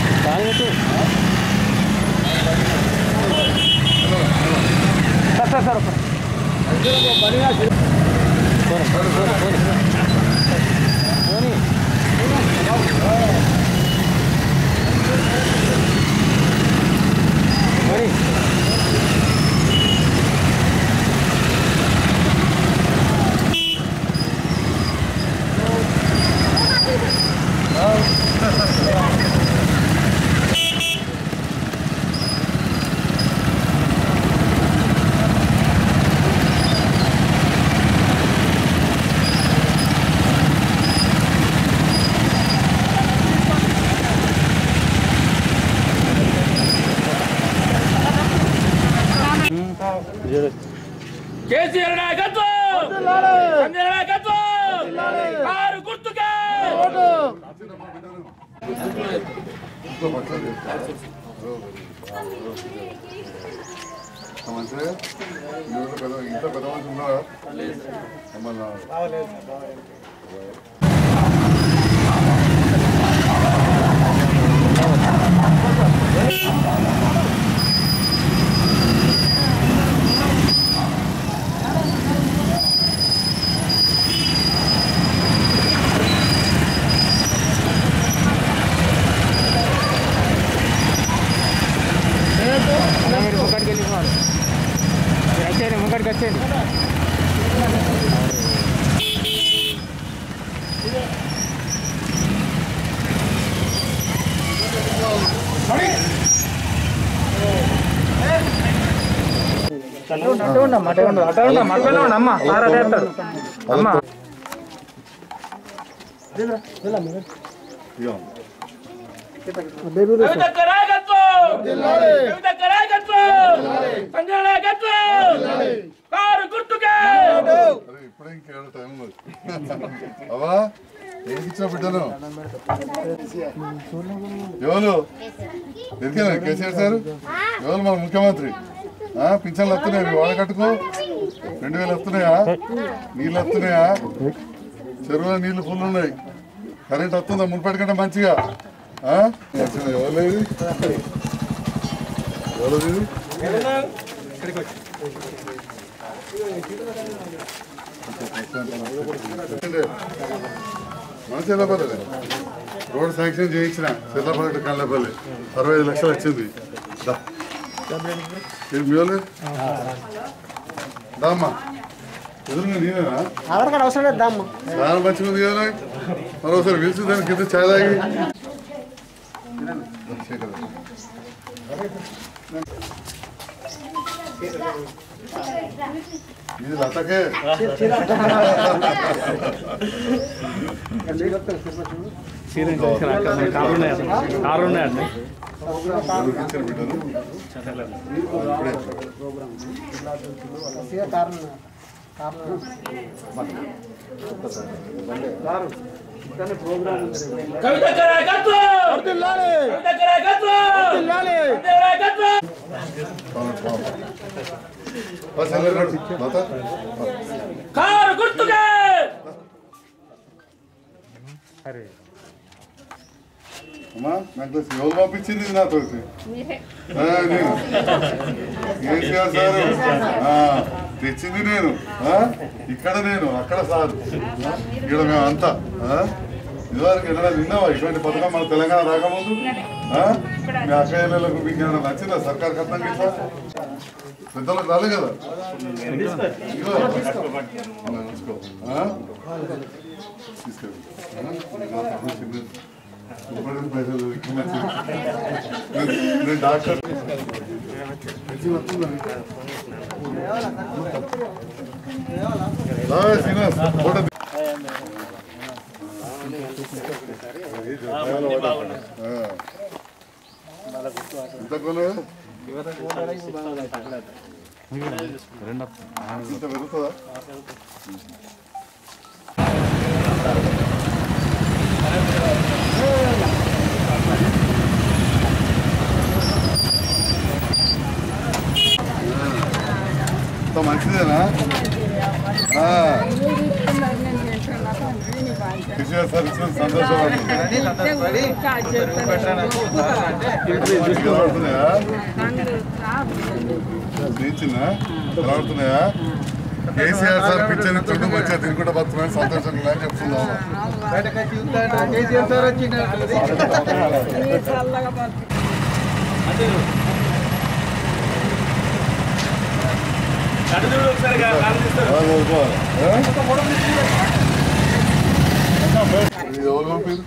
Sir sir sir KCR నాయకత్వం సంజయ్ నాయకత్వం car గుర్తుకే మంచిగా ఈ ఊర్లో పెద్ద ఇంత పెద్ద మనిషి ఉన్నారా మమ్మల్ని మీరు ముక్కడికి వెళ్ళిపోవాలి మీరు వచ్చేయండి ముక్కడికి వచ్చేయండి అటు ఉండమ్మా అటు ఉండు అటు ఉండమ్మా అట్లనే ఉండు అమ్మ సార్ అటే వేస్తాడు అమ్మ కవితక్క నాయకత్వం కవితక్క నాయకత్వం సంజయ్ నాయకత్వం కారు గుర్తుకే అరే ఇప్పుడే ఇంకేడ టైం ఉంది అవా ఏం ఇచ్చిన బిడ్డను ఎవరు ఎదికేనా కేసీఆర్ సార్ ఎవరు మన ముఖ్యమంత్రి ఆ, పింఛన్లు వస్తున్నాయి మీ వాళ్ళ కట్టుకో రెండు వేలు వస్తున్నాయా నీళ్ళు వస్తున్నాయా చెరువులో నీళ్లు ఫుల్ ఉన్నాయి కరెంట్ వస్తుందా మున్పటి కంటే మంచిగా ఆ? మంచిగా. ఎవరు ఇది ఎవరు ఇది మన చెల్లపల్లి రోడ్ శాంక్షన్ చేయించిన చెల్లపల్లి కళ్ళపల్లి అరవై ఐదు లక్షలు వచ్చింది దా. ఇది మీ వాళ్ళు దామ్మా ఎదురుగా నేనేనా ఆధార్ కార్డు అవసరం లేదు దామ్మ చాలా మంచిగా ఉంది కదా మరోసారి పిలిచి దాని కింద చాయ్ తాగి ఇది లతకే కారు ఉన్నాయండి కారు ఉన్నాయండి ఎవరికి ఇచ్చారు బిడ్డలు ఇప్పుడే. కారణం కారణం కవితక్క నాయకత్వం కవితక్క నాయకత్వం సంజయ్ నాయకత్వం బస్ వెళ్ళారు లత కారు గుర్తుకే అమ్మా నాకు తెలిసి ఎవరు పంపించింది ఇది నాతో ఆ, నేను కేసీఆర్ సారు ఆ, తెచ్చింది నేను ఆ, ఇక్కడ నేను అక్కడ సార్ ఇక్కడ మేము అంతా ఆ, ఇదివరకు ఎన్నడా విన్నావా ఇటువంటి పథకం మన తెలంగాణ రాకముందు ఆ? మీ అక్కయ్యలకు మీకు ఏమైనా నచ్చిందా సర్కార్ కట్నం ఇట్లా పెద్దలకు రాలే కదా ఇదిగో. అలా ఉంచుకో. ఆ? తీసుకెళ్ళు. ఆ? నా తమ్ముడు చిన్నది. ఇవ్వడానికి పైసలు ఎక్కువ నచ్చింది. నేను- నేను డాక్టర్ తెచ్చి వస్తుందని. రా, శ్రీనివాస్, ఫోటో తీ- ఆ. ఎంత కొనగా? ఇంత పెరుగుతుందా ఇంత మంచిదేనా ఆ. కేసీఆర్ సార్ ఇచ్చిన సంతోషం కనబడుతున్నాయా తీర్చిందా కనబడుతున్నాయా కేసీఆర్ సార్ పిక్చర్ ఇచ్చిండు మంచిగా తినుకుంటా బతున్నాను సంతోషంగా అని చెప్తున్నాం అటు చూడు ఒకసారి కాలు తీస్తారు వాళ్ళు ఊరుకోవాలి. ఆ? ఇది ఎవరు పంపారు?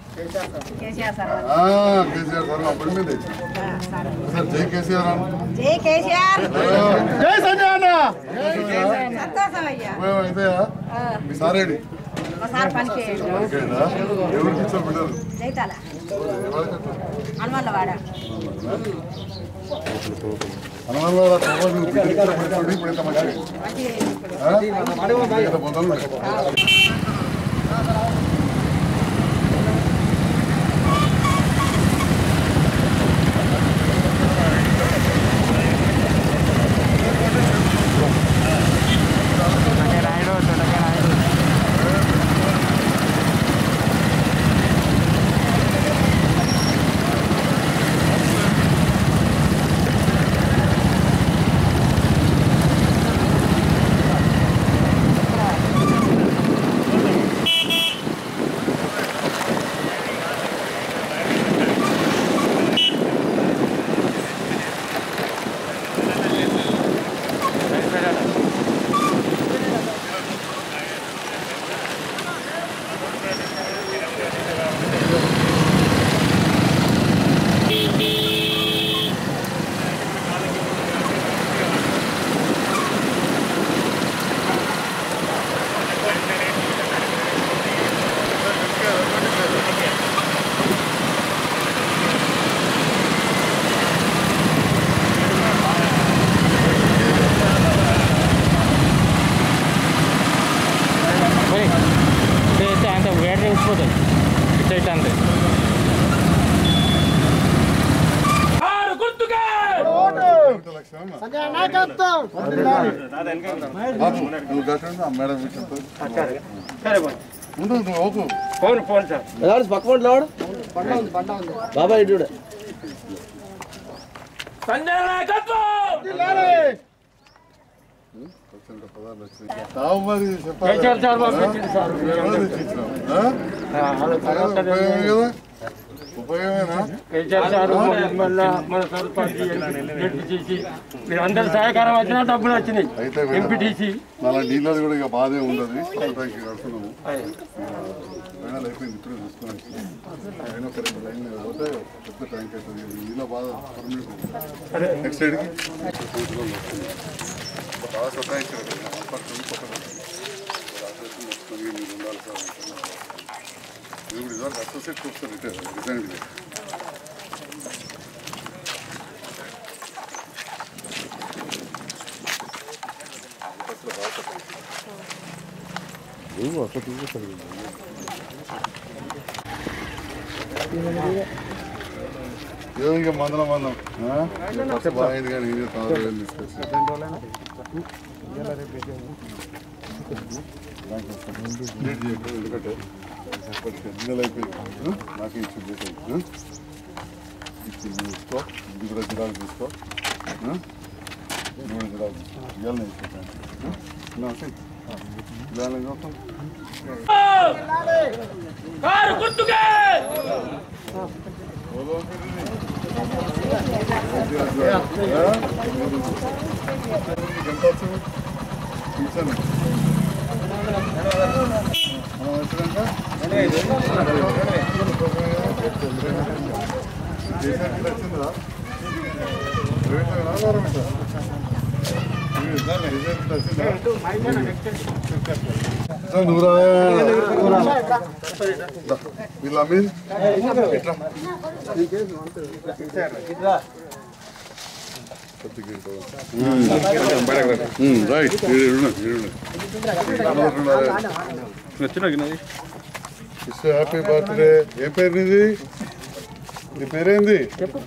ఆ, కేసీఆర్ సార్ అప్పటి మీద తెచ్చిండు. సార్ జై కేసీఆర్ అన్న. జై కేసీఆర్ జై సంజయ్ అన్న సంతోషం అయ్యా ఉపయోగం అయితాయా మీ సారేడి ఒకసారి పని చేయండి ఓకేనా ఎవరికి ఇచ్చారు బిడ్డలు జైతాల ఎవరికి ఇచ్చారు? హనుమల్లవాడ హనుమాన్లో ప్రభావం నువ్వు బిడ్డకి ఇచ్చారు పెట్టుకోండి, ఇప్పుడు ఇంత మంచిగా ఆ? ఇంత బొందలు ఉన్నాయి. ఇట్లా అంత వేడి తెలిసిపోతుంది ఇట్లా ఇట్లా అంతే కారు గుర్తుగా ఇంత లక్షణం అన్న. సంజయ్ నాయకత్వం బాబు, నువ్వు గట్టుండు, ఆ మేడం కూర్చుంటుంది. ఉండు నువ్వు ఓకు ఫోన్ ఫోన్ సార్ బాబా ఇటు సంజయ్ నాయకత్వం వచ్చిన పదాలు వచ్చినాయి. తావు మరి చెప్పాలి. కేసీఆర్ సార్ బాబు ఆ? ఇచ్చిండు సార్. ఎవరు తెచ్చిచ్చినావు? ఆ? ఉపయోగమే కదా ఉపయోగమేనా కేసీఆర్ సార్ మళ్ళా మన సర్పంచ్ ఎంపీటీసీ మీరు అందరు సహకారం వచ్చినా డబ్బులు వచ్చినాయి అయితే వేరే. ఎంపీటీసీ మళ్ళీ నీళ్ళది కూడా ఇక బాధే ఉండదు ట్యాంక్ కడుతున్నాము ఫైనల్ అయిపోయింది ఇప్పుడు చూసుకున్నాం అయినా ఒక రెండు లైన్లు పోతే పెద్ద ట్యాంక్ అవుతుంది నీళ్ళ బాధ పర్మనెంట్ నెక్స్ట్ సైడ్కి బాగా సతాయించారు పక్కన పక్కన రాసేసి మొత్తం మీరు ఉండాలి సార్ అంటున్నారు. ఇది కూడా ఇదివరకు అసోసియేట్ చూస్తారు ఇటే డిజైన్ ఇది ఏదో ఇక మందలం మందం ఆ? ఇక ఫస్ట్ బాగుంది కానీ ఇది తారు వేలు తీసుకొచ్చి బ్యాంక్ వస్తాను. లేట్ చేయకు, ఎందుకంటే ఇప్పటికే నెల అయిపోయింది ఆ? నాకే ఇచ్చి చేసాను ఇచ్చి ఇది తీసుకో ఇది కూడా జిరాలు తీసుకో ఆ? ఇది కూడా జిరాలు తీసుకో ఇవాళ నేను ఇచ్చేసాను ఇవాళ ఏం చేస్తాం కారు గుర్తుగా వీళ్ళ అమీన్ ఎట్లా రైట్ హ్యాపీ బర్త్డే ఏ పేరు నీది నీ పేరేంది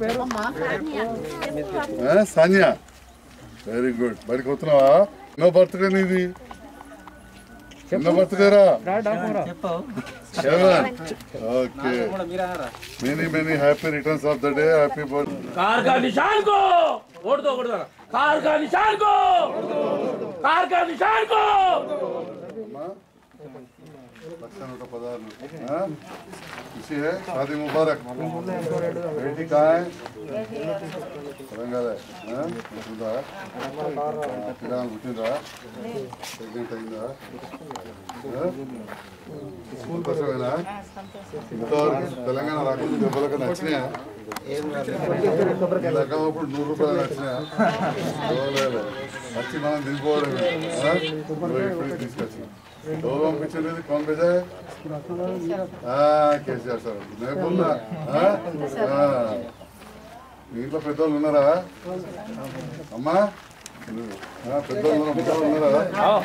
ఆ, సాన్యా వెరీ గుడ్ బయటకు వస్తున్నావా ఎన్నో బర్త్డే నీది ఎన్నో బర్త్డేరా Seven. Okay. Many, many happy returns of the day. Happy birthday. Car का निशान को वोट दो वोट दो कार का निशान को कार का निशान को लक्ष्य नूట पदार्थ हाँ? खुशी है शादी मुबारक बेटी कहाँ है తెలంగాణ పుట్టిందా పిల్లలు పుట్టిందా ప్రెగ్నెంట్ అయిందా సంతోషమేనా ఇంతవరకు తెలంగాణ రాకుండా దెబ్బలకు నచ్చినాయా ఈ రకం అప్పుడు నూరు రూపాయలు నచ్చినాయా ఇవ్వలేదు. వచ్చి మనం దిగిపోవడమే ఆ? ఇదిగో ఇప్పుడే తీసుకొచ్చి ఎవరు పంపించలేదు కౌన్ బేజా కేసీఆర్ సార్ నేపుల్లా మీ ఇంట్లో పెద్దోళ్ళు ఉన్నారా అమ్మా ఆ, పెద్దోళ్ళు ఉన్నారా ముసలోళ్ళు ఉన్నారా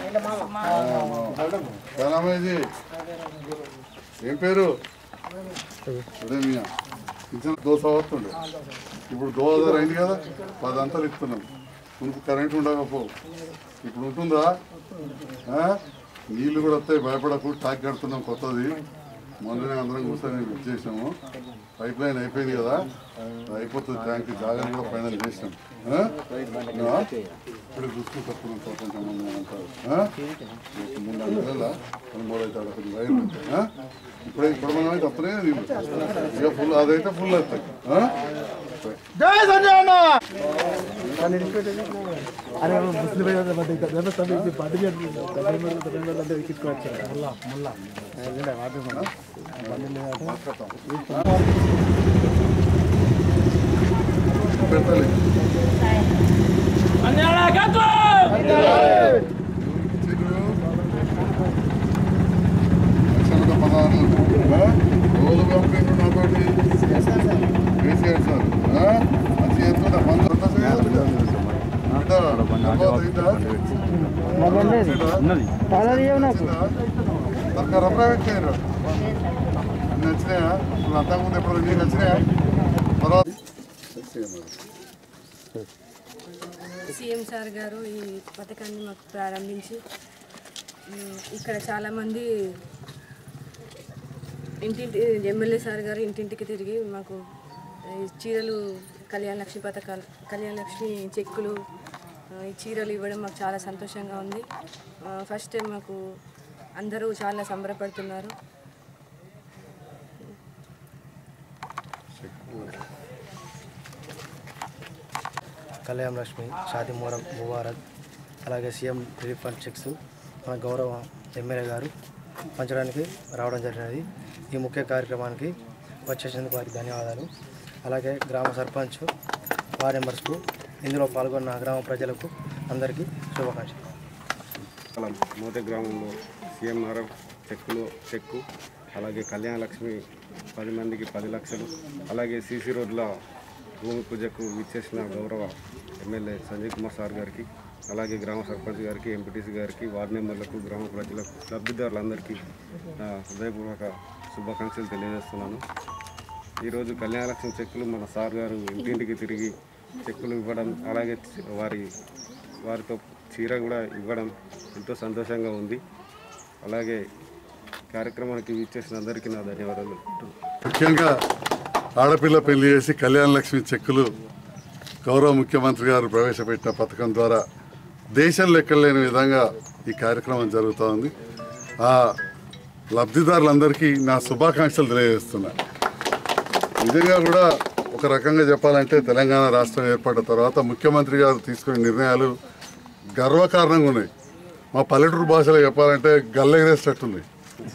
కానామాజీ ఏం పేరు అదే మియా కిచెన్ దోశ వస్తుండే ఇప్పుడు దో హజార్ అయింది కదా పది అంతలు ఇస్తున్నాం మునుపు కరెంట్ ఉండకపో ఇప్పుడు ఉంటుందా ఆ? నీళ్లు కూడా వస్తాయి భయపడకు టాక్ కడుతున్నాం కొత్తది మొన్ననే అందరం కూర్చొని బుక్ చేసాము పైప్ లైన్ అయిపోయింది కదా అది అయిపోతుంది ట్యాంక్ జాగ్రత్త కూడా ఫైనల్ చేసినాం ఆ? ఆ? ఇప్పుడు చూసుకుని తప్పున్నాం కొంచెం మంది అంటారు ఆ? ఒక మూడు నాలుగు నెలల రెండు మూడు అయితే అక్కడ కొంచెం వైర్ ఉంది. ఆ? ఇప్పుడే ఇప్పుడు మనం అయితే వస్తున్నాయి కదా నీళ్ళు ఇక ఫుల్ అదైతే ఫుల్ వస్తాయి ఆ? అరే ముస్లిం పార్టీ అంటే ఎక్కించుకోవచ్చు ముల్లా ముల్లా పెట్టాలి अन्याय क्या तो లక్షల పదహారు రోజు పంపించు నాతోటి కేసీఆర్ సార్ అది చేస్తున్నా పనులు అంతా చేయాలి బిడ్డ. సర్కార్ అప్రైవేట్ చేయరు అన్ని వచ్చినాయా ఇప్పుడు అంతకుముందు ఎప్పుడు నీకు వచ్చినాయా తర్వాత సీఎం సార్ గారు ఈ పథకాన్ని మాకు ప్రారంభించి ఉమ్, ఇక్కడ చాలామంది ఇంటింటి ఎమ్మెల్యే సార్ గారు ఇంటింటికి తిరిగి మాకు ఈ చీరలు కళ్యాణ లక్ష్మి పథకాలు కళ్యాణ లక్ష్మి చెక్కులు ఆ, ఈ చీరలు ఇవ్వడం మాకు చాలా సంతోషంగా ఉంది ఫస్ట్ టైం మాకు అందరూ చాలా సంబరపడుతున్నారు కళ్యాణ లక్ష్మి షాది మోరం ముబారక్ అలాగే సీఎం రిలీఫ్ ఫండ్ చెక్స్ మన గౌరవ ఎమ్మెల్యే గారు పంచడానికి రావడం జరిగినది ఈ ముఖ్య కార్యక్రమానికి వచ్చేసినందుకు వారికి ధన్యవాదాలు అలాగే గ్రామ సర్పంచ్ వార్డ్ మెంబర్స్కు ఇందులో పాల్గొన్న గ్రామ ప్రజలకు అందరికీ శుభాకాంక్షలు స్థలం మోతే గ్రామంలో సీఎంఆర్ఎఫ్ చెక్కులు చెక్కు అలాగే కళ్యాణ లక్ష్మి పది మందికి పది లక్షలు అలాగే సీసీ రోడ్ల భూమి పూజకు విచ్చేసిన గౌరవ ఎమ్మెల్యే సంజయ్ కుమార్ సార్ గారికి అలాగే గ్రామ సర్పంచ్ గారికి ఎంపీటీసీ గారికి వార్డు మెంబర్లకు గ్రామ ప్రజలకు లబ్ధిదారులందరికీ నా హృదయపూర్వక శుభాకాంక్షలు తెలియజేస్తున్నాను ఈరోజు కళ్యాణలక్ష్మి చెక్కులు మన సార్ గారు ఇంటింటికి తిరిగి చెక్కులు ఇవ్వడం అలాగే చి- వారి వారితో చీర కూడా ఇవ్వడం ఎంతో సంతోషంగా ఉంది అలాగే కార్యక్రమానికి విచ్చేసిన అందరికీ నా ధన్యవాదాలు ముఖ్యంగా ఆడపిల్ల పెళ్లి చేసి కళ్యాణ లక్ష్మి చెక్కులు గౌరవ ముఖ్యమంత్రి గారు ప్రవేశపెట్టిన పథకం ద్వారా దేశం లెక్కలేని విధంగా ఈ కార్యక్రమం జరుగుతూ ఉంది ఆ లబ్ధిదారులందరికీ నా శుభాకాంక్షలు తెలియజేస్తున్నా నిజంగా కూడా ఒక రకంగా చెప్పాలంటే తెలంగాణ రాష్ట్రం ఏర్పడిన తర్వాత ముఖ్యమంత్రి గారు తీసుకునే నిర్ణయాలు గర్వకారణంగా ఉన్నాయి మా పల్లెటూరు భాషలో చెప్పాలంటే గల్లెగరేసేటట్టున్నాయి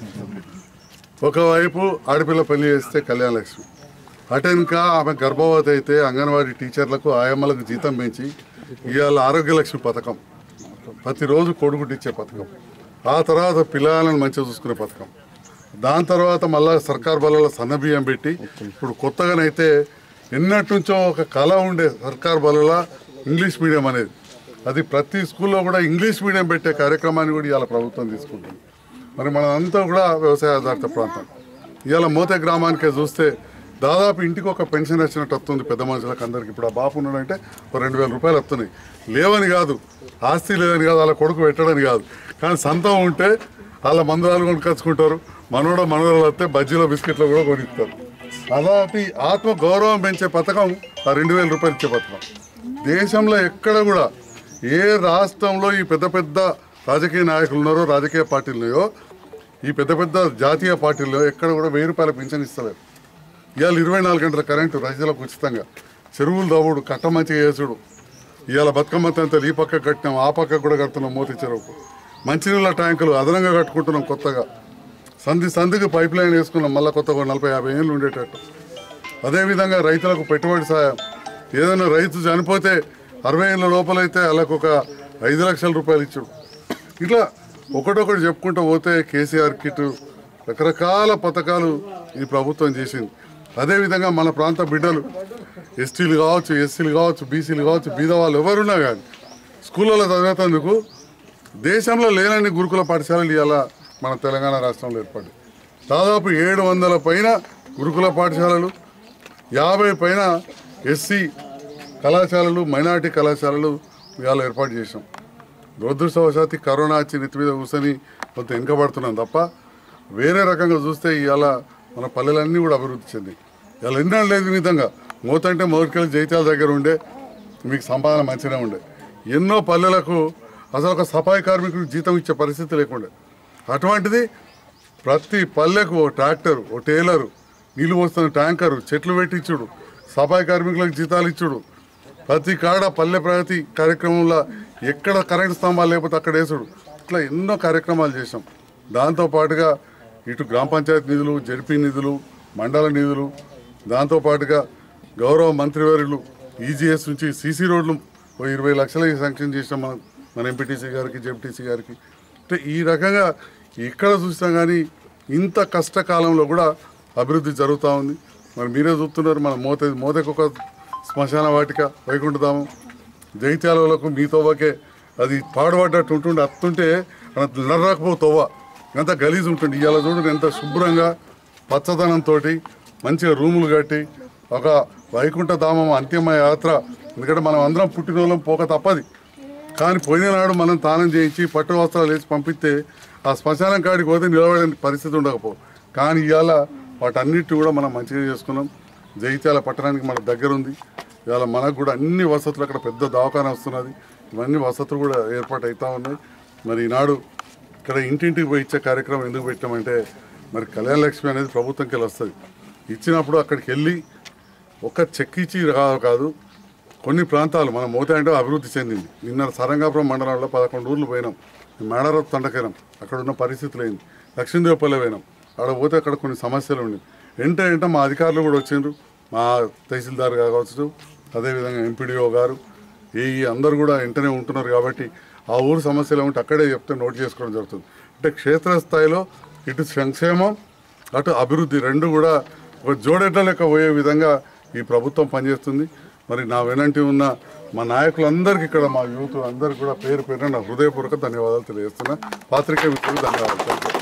ఒకవైపు ఆడపిల్ల పెళ్లి చేస్తే కళ్యాణ లక్ష్మి అటెనక ఆమె గర్భవతి అయితే అంగన్వాడీ టీచర్లకు ఆయమ్మలకు జీతం పెంచి ఇవాళ ఆరోగ్య లక్ష్మి పథకం ప్రతిరోజు కొడుకుటిచ్చే పథకం ఆ తర్వాత పిల్లలను మంచిగా చూసుకునే పథకం దాని తర్వాత మళ్ళా సర్కార్ బలలో సన్నబియ్యం పెట్టి ఇప్పుడు కొత్తగానైతే ఎన్నటి నుంచో ఒక కళ ఉండే సర్కార్ బలలో ఇంగ్లీష్ మీడియం అనేది అది ప్రతి స్కూల్లో కూడా ఇంగ్లీష్ మీడియం పెట్టే కార్యక్రమాన్ని కూడా ఇవాళ ప్రభుత్వం తీసుకుంటుంది మరి మనమంతా కూడా వ్యవసాయ ఆధారిత ప్రాంతం ఇవాళ మోతే గ్రామానికే చూస్తే దాదాపు ఇంటికి ఒక పెన్షన్ వచ్చినట్టు వస్తుంది పెద్ద మనుషులకు అందరికి ఇప్పుడు ఆ బాపు ఉన్నాడంటే ఒక రెండు వేల రూపాయలు వస్తున్నాయి లేవని కాదు ఆస్తి లేదని కాదు వాళ్ళ కొడుకు పెట్టడని కాదు కానీ సొంతం ఉంటే వాళ్ళ మందురాలు కొనుక్కొచ్చుకుంటారు మనోడ మనోళ్ళు వస్తే బజ్జీలో బిస్కెట్లో కూడా కొనిస్తారు అలాంటి ఆత్మ గౌరవం పెంచే పథకం ఆ రెండు వేల రూపాయలు ఇచ్చే పథకం దేశంలో ఎక్కడ కూడా ఏ రాష్ట్రంలో ఈ పెద్ద పెద్ద రాజకీయ నాయకులు ఉన్నారో రాజకీయ పార్టీలు ఉన్నాయో ఈ పెద్ద పెద్ద జాతీయ పార్టీల్లో ఎక్కడ కూడా వెయ్యి రూపాయల పింఛన్ ఇస్తలేరు ఇవాళ ఇరవై నాలుగు గంటల కరెంటు రైతులకు ఉచితంగా చెరువులు దవ్వుడు కట్ట మంచిగా చేసుడు ఇవాళ బతుకమ్మ తంతలు ఈ పక్క కట్టినాం ఆ పక్క కూడా కడుతున్నాం మోతి చెరువుకు మంచినీళ్ళ ట్యాంకులు అదనంగా కట్టుకుంటున్నాం కొత్తగా సంధి సంధికి పైప్ లైన్ వేసుకున్నాం మళ్ళీ కొత్తగా నలభై యాభై ఏళ్ళు ఉండేటట్టు అదేవిధంగా రైతులకు పెట్టుబడి సాయం ఏదైనా రైతు చనిపోతే అరవై ఏళ్ళ లోపలైతే వాళ్ళకు ఒక ఐదు లక్షల రూపాయలు ఇచ్చాడు ఇట్లా ఒకటొకటి చెప్పుకుంటూ పోతే కేసీఆర్ కిట్ రకరకాల పథకాలు ఈ ప్రభుత్వం చేసింది అదేవిధంగా మన ప్రాంత బిడ్డలు ఎస్టీలు కావచ్చు ఎస్సీలు కావచ్చు బీసీలు కావచ్చు బీద వాళ్ళు ఎవరున్నా కానీ స్కూళ్ళలో చదివేందుకు దేశంలో లేనన్ని గురుకుల పాఠశాలలు ఇవాళ మన తెలంగాణ రాష్ట్రంలో ఏర్పడ్డాయి దాదాపు ఏడు వందల పైన గురుకుల పాఠశాలలు యాభై పైన ఎస్సీ కళాశాలలు మైనార్టీ కళాశాలలు ఇవాళ ఏర్పాటు చేసాం దురదృష్టవశాత్తు కరోనా వచ్చి నెత్తి మీద కూర్చొని కొంత వెనుకబడుతున్నాం తప్ప వేరే రకంగా చూస్తే ఇవాళ మన పల్లెలన్నీ కూడా అభివృద్ధి చెందాయి ఇవాళ ఎన్నో లేని విధంగా మూతంటే మొదటికెళ్ళి జైత్యాల దగ్గర ఉండే మీకు సంపాదన మంచిగా ఉండే ఎన్నో పల్లెలకు అసలు ఒక సఫాయి కార్మికుడికి జీతం ఇచ్చే పరిస్థితి లేకుండే అటువంటిది ప్రతి పల్లెకు ఓ ట్రాక్టర్ ఓ టేలరు నీళ్ళు పోస్తున్న ట్యాంకరు చెట్లు పెట్టించుడు సఫాయి కార్మికులకు జీతాలు ఇచ్చుడు ప్రతి కాడ పల్లె ప్రగతి కార్యక్రమంలో ఎక్కడ కరెంట్ స్తంభాలు లేకపోతే అక్కడ వేసుడు ఇట్లా ఎన్నో కార్యక్రమాలు చేసాం దాంతో పాటుగా ఇటు గ్రామ పంచాయతీ నిధులు జడ్పీ నిధులు మండల నిధులు దాంతో పాటుగా గౌరవ మంత్రివర్యులు ఈజీఎస్ నుంచి సీసీ రోడ్లు ఓ ఇరవై లక్షలకి శాంక్షన్ చేసాం మనం మన ఎంపీటీసీ గారికి జెడ్పీటీసీ గారికి అంటే ఈ రకంగా ఎక్కడ చూసినా కానీ ఇంత కష్టకాలంలో కూడా అభివృద్ధి జరుగుతూ ఉంది మరి మీరే చూస్తున్నారు మన మోత మోతకు ఒక శ్మశాన వాటిక వైకుంఠధామం జైత్యాలకు మీ తవ్వకే అది పాడుపడ్డట్టు ఉంటుండే అత్తుంటే నర్రకపో తవ్వ ఎంత గలీజ్ ఉంటుంది ఇవాళ చూడండి ఎంత శుభ్రంగా పచ్చదనంతో మంచిగా రూములు కట్టి ఒక వైకుంఠ ధామం అంతిమ యాత్ర ఎందుకంటే మనం అందరం పుట్టిన వాళ్ళం పోక తప్పది కానీ పోయిన నాడు మనం తానం చేయించి పట్టు వస్త్రాలు వేసి పంపిస్తే ఆ శ్మశానం కాడికి పోతే నిలబడే పరిస్థితి ఉండకపో కానీ ఇవాళ వాటన్నిటి కూడా మనం మంచిగా చేసుకున్నాం జగిత్యాల పట్టణానికి మన దగ్గర ఉంది ఇవాళ మనకు కూడా అన్ని వసతులు అక్కడ పెద్ద దవాఖాన వస్తున్నది ఇవన్నీ వసతులు కూడా ఏర్పాటు అవుతా ఉన్నాయి మరి ఈనాడు ఇక్కడ ఇంటింటికి పోయి ఇచ్చే కార్యక్రమం ఎందుకు పెట్టామంటే మరి కళ్యాణ లక్ష్మి అనేది ప్రభుత్వంకి వెళ్ళి వస్తుంది ఇచ్చినప్పుడు అక్కడికి వెళ్ళి ఒక చెక్ ఇచ్చి కాదు కాదు కొన్ని ప్రాంతాలు మన మోత అంటే అభివృద్ధి చెందింది నిన్న సరంగాపురం మండలంలో పదకొండు ఊర్లు పోయినాం మేడారత్ తండకరం అక్కడ ఉన్న పరిస్థితులు ఏంది లక్ష్మీదేవపల్లి పోయినాం అక్కడ పోతే అక్కడ కొన్ని సమస్యలు ఉండి వెంట వెంట మా అధికారులు కూడా వచ్చిండ్రు మా తహసీల్దార్ కావచ్చు అదేవిధంగా ఎంపీడీఓ గారు ఈ అందరు కూడా వెంటనే ఉంటున్నారు కాబట్టి ఆ ఊరు సమస్యలు ఏమంటే అక్కడే చెప్తే నోట్ చేసుకోవడం జరుగుతుంది అంటే క్షేత్రస్థాయిలో ఇటు సంక్షేమం అటు అభివృద్ధి రెండు కూడా ఒక జోడెడ్ల లెక్క పోయే విధంగా ఈ ప్రభుత్వం పనిచేస్తుంది మరి నా వెనంటి ఉన్న మా నాయకులందరికీ ఇక్కడ మా యూత్ అందరికీ కూడా పేరు పేరున నా హృదయపూర్వక ధన్యవాదాలు తెలియజేస్తున్నా పాత్రికేయ మిత్రులు ధన్యవాదాలు